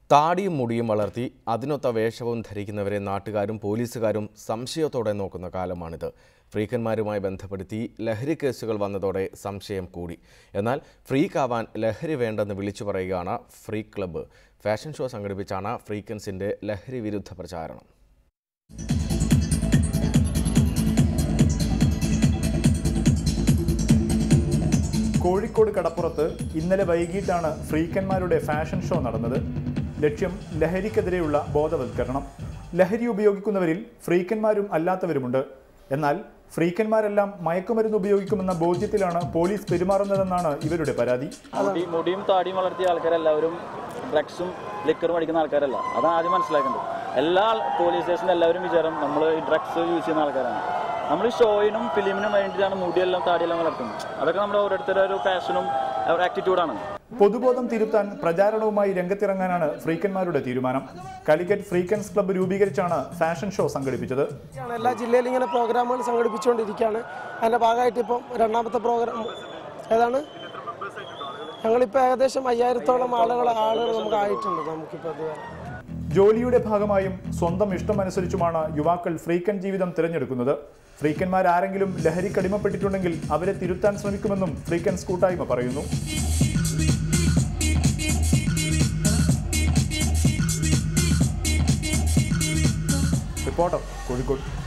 താടിയും മുടിയും വളർത്തി അതിനൊത്ത വേഷവും ധരിക്കുന്നവരെ നാട്ടുകാരും പോലീസുകാരും സംശയത്തോടെ നോക്കുന്ന കാലമാണിത് ഫ്രീക്കന്മാരുമായി ബന്ധപ്പെടുത്തി ലഹരി കേസുകൾ വന്നതോടെ സംശയം കൂടി എന്നാൽ ഫ്രീക്കാവാൻ ലഹരി വേണ്ടെന്ന് വിളിച്ചു പറയുകയാണ് ഫ്രീ ക്ലബ്ബ് ഫാഷൻ ഷോ സംഘടിപ്പിച്ചാണ് ഫ്രീക്കൻസിന്റെ ലഹരി വിരുദ്ധ പ്രചാരണം കോഴിക്കോട് കടപ്പുറത്ത് ഇന്നലെ വൈകിട്ടാണ് ഫ്രീക്കന്മാരുടെ ഫാഷൻ ഷോ നടന്നത് ലക്ഷ്യം ലഹരിക്കെതിരെയുള്ള ബോധവൽക്കരണം ലഹരി ഉപയോഗിക്കുന്നവരിൽ ഫ്രീക്കന്മാരും അല്ലാത്തവരുമുണ്ട് എന്നാൽ ഫ്രീക്കന്മാരെല്ലാം മയക്കുമരുന്ന് ഉപയോഗിക്കുമെന്ന ബോധ്യത്തിലാണ് പോലീസ് പെരുമാറുന്നതെന്നാണ് ഇവരുടെ പരാതി മുടി മുടിയും താടിയും വളർത്തിയ ആൾക്കാരെല്ലാവരും ഡ്രഗ്സും ലിക്കറും അടിക്കുന്ന ആൾക്കാരല്ല അതാണ് ആദ്യം മനസ്സിലാക്കേണ്ടത് എല്ലാ പോലീസ് സ്റ്റേഷനിൽ എല്ലാവരും വിചാരം നമ്മൾ ഈ ഡ്രഗ്സ് യൂസ് ചെയ്യുന്ന ആൾക്കാരാണ് നമ്മൾ ഈ ഷോയിനും ഫിലിമിനും വേണ്ടിയിട്ടാണ് മുടിയെല്ലാം താടിയെല്ലാം വളർത്തുന്നത് അതൊക്കെ നമ്മുടെ ഓരോരുത്തരുടെ ഒരു പാഷനും ഒരു ആറ്റിറ്റ്യൂഡാണ് പൊതുബോധം തിരുത്താൻ പ്രചാരണവുമായി രംഗത്തിറങ്ങാനാണ് ഫ്രീക്കന്മാരുടെ തീരുമാനം കാലിക്കറ്റ് ഫ്രീക്കൻസ് ക്ലബ്ബ് രൂപീകരിച്ചാണ് ഫാഷൻ ഷോ സംഘടിപ്പിച്ചത് ആണ് എല്ലാ ജില്ലയിലും ഇങ്ങനെ പ്രോഗ്രാമുകൾ സംഘടിപ്പിച്ചുകൊണ്ടിരിക്കുകയാണ് അതിൻ്റെ ഭാഗമായിട്ട് ഇപ്പം രണ്ടാമത്തെ പ്രോഗ്രാം ഏതാണ് ഞങ്ങളിപ്പോൾ ഏകദേശം അയ്യായിരത്തോളം ആളുകൾ ആളുകൾ നമുക്ക് ആയിട്ടുണ്ട് നമുക്കിപ്പോൾ ഇതുവരെ ജോലിയുടെ ഭാഗമായും സ്വന്തം ഇഷ്ടമനുസരിച്ചുമാണ് യുവാക്കൾ ഫ്രീക്കൻ ജീവിതം തിരഞ്ഞെടുക്കുന്നത് ഫ്രീക്കന്മാരാരെങ്കിലും ലഹരിക്കടിമപ്പെട്ടിട്ടുണ്ടെങ്കിൽ അവരെ തിരുത്താൻ ശ്രമിക്കുമെന്നും ഫ്രീക്കൻസ് കൂട്ടായ്മ പറയുന്നു റിപ്പോർട്ടർ കോഴിക്കോട്